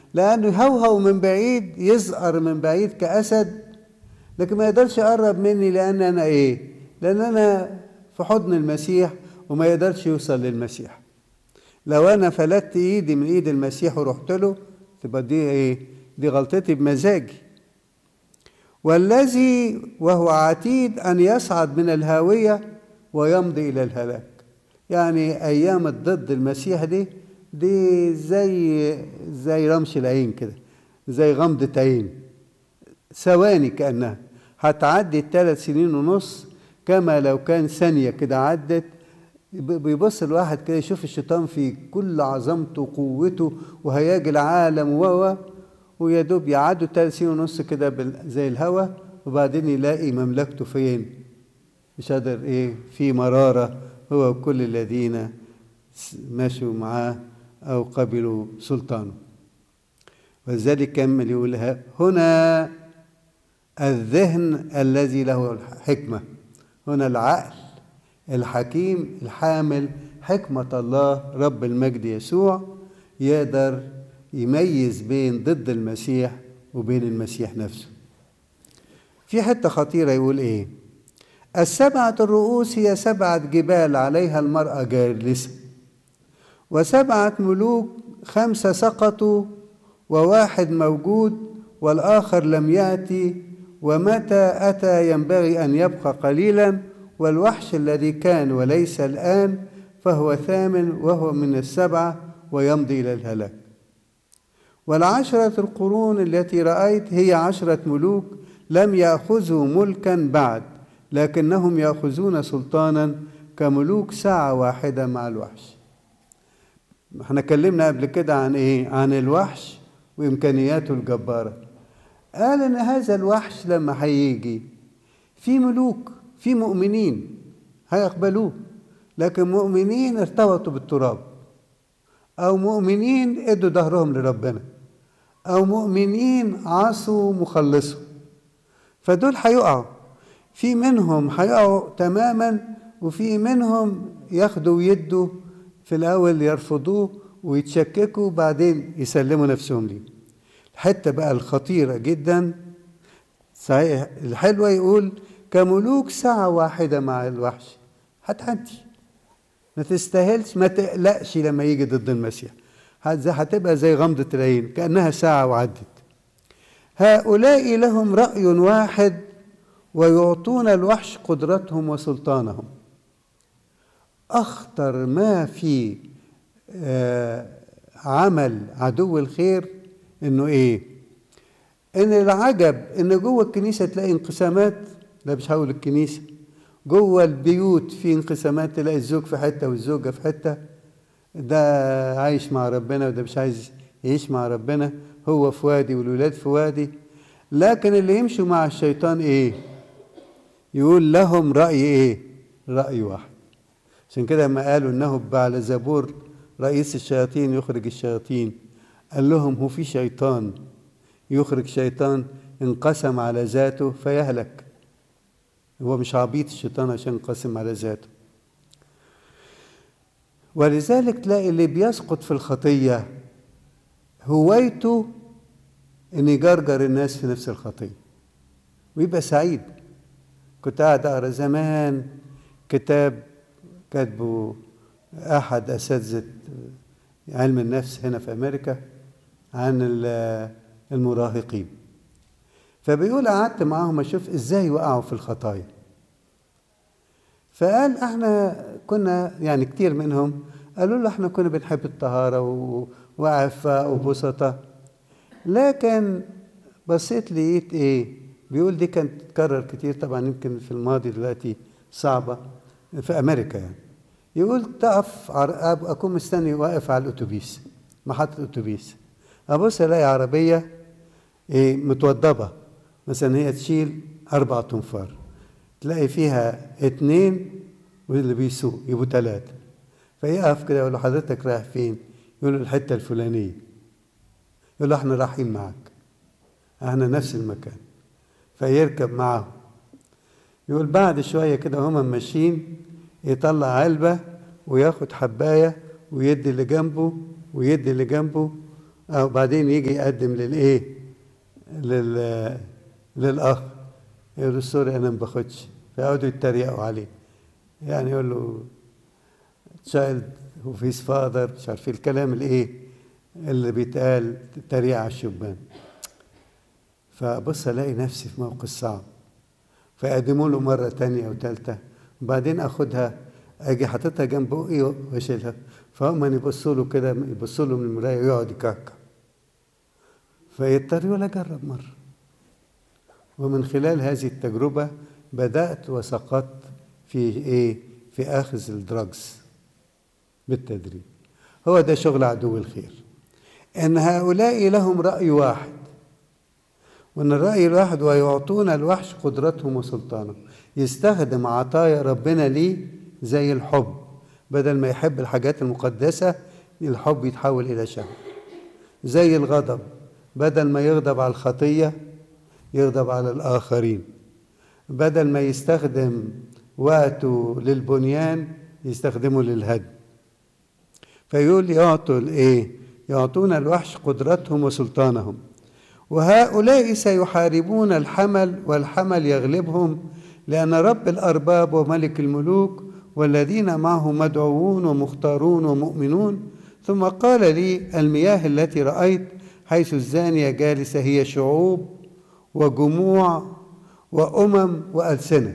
لانه يهوهو من بعيد يزقر من بعيد كاسد لكن ما يقدرش يقرب مني لان انا ايه لان انا في حضن المسيح وما يقدرش يوصل للمسيح لو انا فلتت ايدي من ايد المسيح ورحت له تبقى دي ايه دي غلطتي بمزاجي والذي وهو عتيد ان يصعد من الهاويه ويمضي الى الهلاك يعني ايام الضد المسيح دي دي زي زي رمش العين كده زي غمضة عين ثواني كأنها هتعدي الثلاث سنين ونص كما لو كان ثانية كده عدت بيبص الواحد كده يشوف الشيطان في كل عظمته وقوته وهياج العالم و ويا دوب يعدوا ثلاث سنين ونص كده زي الهوا وبعدين يلاقي مملكته فين مش قادر ايه في مرارة هو وكل الذين مشوا معاه أو قبلوا سلطانه ولذلك كمل يقول هنا الذهن الذي له الحكمة هنا العقل الحكيم الحامل حكمة الله رب المجد يسوع يقدر يميز بين ضد المسيح وبين المسيح نفسه في حتة خطيرة يقول ايه السبعة الرؤوس هي سبعة جبال عليها المرأة جالسة وسبعة ملوك خمسة سقطوا وواحد موجود والآخر لم يأتي ومتى أتى ينبغي أن يبقى قليلا والوحش الذي كان وليس الآن فهو ثامن وهو من السبعة ويمضي إلى الهلاك والعشرة القرون التي رأيت هي عشرة ملوك لم يأخذوا ملكا بعد لكنهم يأخذون سلطانا كملوك ساعة واحدة مع الوحش احنا اتكلمنا قبل كده عن ايه عن الوحش وامكانياته الجباره قال ان هذا الوحش لما هيجي في ملوك في مؤمنين هيقبلوه لكن مؤمنين ارتبطوا بالتراب او مؤمنين ادوا ظهرهم لربنا او مؤمنين عصوا مخلصه فدول هيقعوا في منهم هيقعوا تماما وفي منهم ياخدوا ويدوا في الأول يرفضوه ويتشككوا وبعدين يسلموا نفسهم ليه الحتة بقى الخطيرة جدا صحيح الحلوة يقول كملوك ساعة واحدة مع الوحش هتعدي ما تستاهلش ما تقلقش لما يجي ضد المسيح هتبقى زي غمضة العين كأنها ساعة وعدت هؤلاء لهم رأي واحد ويعطون الوحش قدرتهم وسلطانهم أخطر ما في عمل عدو الخير إنه إيه؟ إن العجب إن جوه الكنيسة تلاقي انقسامات لا مش هقول الكنيسة جوه البيوت في انقسامات تلاقي الزوج في حتة والزوجة في حتة ده عايش مع ربنا وده مش عايز يعيش مع ربنا هو في وادي والولاد في وادي لكن اللي يمشوا مع الشيطان إيه؟ يقول لهم رأي إيه؟ رأي واحد عشان كده لما قالوا انه بعل زبور رئيس الشياطين يخرج الشياطين قال لهم هو في شيطان يخرج شيطان انقسم على ذاته فيهلك هو مش عبيط الشيطان عشان انقسم على ذاته ولذلك تلاقي اللي بيسقط في الخطية هوايته ان يجرجر الناس في نفس الخطية ويبقى سعيد كنت قاعد اقرا زمان كتاب كاتبه احد اساتذه علم النفس هنا في امريكا عن المراهقين فبيقول قعدت معاهم اشوف ازاي وقعوا في الخطايا فقال احنا كنا يعني كتير منهم قالوا له احنا كنا بنحب الطهارة وعفاء وبسطة لكن بصيت لقيت ايه بيقول دي كانت تتكرر كتير طبعا يمكن في الماضي دلوقتي صعبة في امريكا يعني يقول تقف اكون مستني واقف على الاتوبيس محطة اتوبيس ابص الاقي عربية ايه متوضبة مثلا هي تشيل اربع تنفار تلاقي فيها اتنين واللي بيسوق يبقوا ثلاثة فيقف كده يقول له حضرتك رايح فين؟ يقول له الحتة الفلانية يقول له احنا رايحين معاك احنا نفس المكان فيركب معاهم يقول بعد شوية كده هما ماشيين يطلع علبة وياخد حباية ويدي اللي جنبه ويدي اللي جنبه أو بعدين يجي يقدم للإيه لل للأخ يقول له سوري أنا ما باخدش فيقعدوا يتريقوا عليه يعني يقول له تشايلد وفيس فاذر مش عارف الكلام الايه اللي بيتقال تريقة على الشبان فبص الاقي نفسي في موقف صعب فيقدموا له مرة تانية وتالتة وبعدين اخدها اجي حاططها جنب بقي واشيلها فهم يبصوا له كده يبصوا له من المراية ويقعد يكعكع فيضطر يقول اجرب مرة ومن خلال هذه التجربة بدأت وسقطت في ايه في اخذ الدراجز بالتدريج هو ده شغل عدو الخير ان هؤلاء لهم راي واحد وان الراي الواحد ويعطون الوحش قدرتهم وسلطانهم يستخدم عطايا ربنا ليه زي الحب بدل ما يحب الحاجات المقدسه الحب يتحول الى شهوه زي الغضب بدل ما يغضب على الخطيه يغضب على الاخرين بدل ما يستخدم وقته للبنيان يستخدمه للهدم فيقول يعطوا الايه يعطون الوحش قدرتهم وسلطانهم وهؤلاء سيحاربون الحمل والحمل يغلبهم لأن رب الأرباب وملك الملوك والذين معه مدعوون ومختارون ومؤمنون ثم قال لي المياه التي رأيت حيث الزانية جالسة هي شعوب وجموع وأمم وألسنة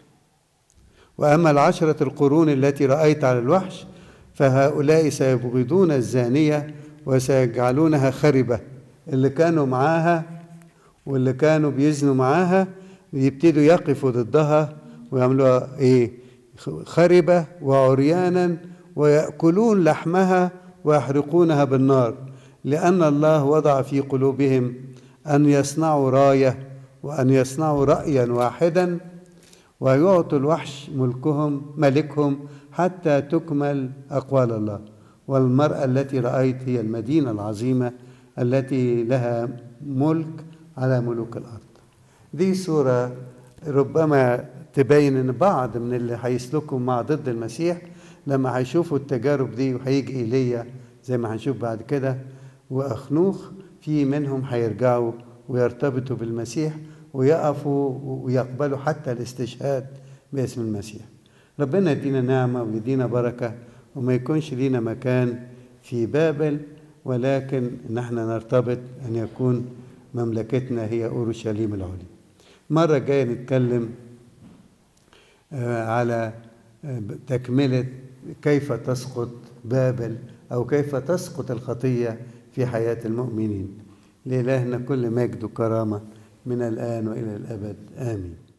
وأما العشرة القرون التي رأيت على الوحش فهؤلاء سيبغضون الزانية وسيجعلونها خربة اللي كانوا معاها واللي كانوا بيزنوا معاها يبتدوا يقفوا ضدها ويعملوها ايه خربة وعريانا ويأكلون لحمها ويحرقونها بالنار لأن الله وضع في قلوبهم أن يصنعوا راية وأن يصنعوا رأيا واحدا ويعطوا الوحش ملكهم ملكهم حتى تكمل أقوال الله والمرأة التي رأيت هي المدينة العظيمة التي لها ملك على ملوك الأرض دي صورة ربما تبين ان بعض من اللي هيسلكوا مع ضد المسيح لما هيشوفوا التجارب دي وهيجي ايليا زي ما هنشوف بعد كده واخنوخ في منهم هيرجعوا ويرتبطوا بالمسيح ويقفوا ويقبلوا حتى الاستشهاد باسم المسيح ربنا يدينا نعمة ويدينا بركة وما يكونش لينا مكان في بابل ولكن نحن نرتبط أن يكون مملكتنا هي أورشليم العليا مرة جاية نتكلم على تكملة كيف تسقط بابل أو كيف تسقط الخطية في حياة المؤمنين لإلهنا كل مجد وكرامة من الآن وإلى الأبد آمين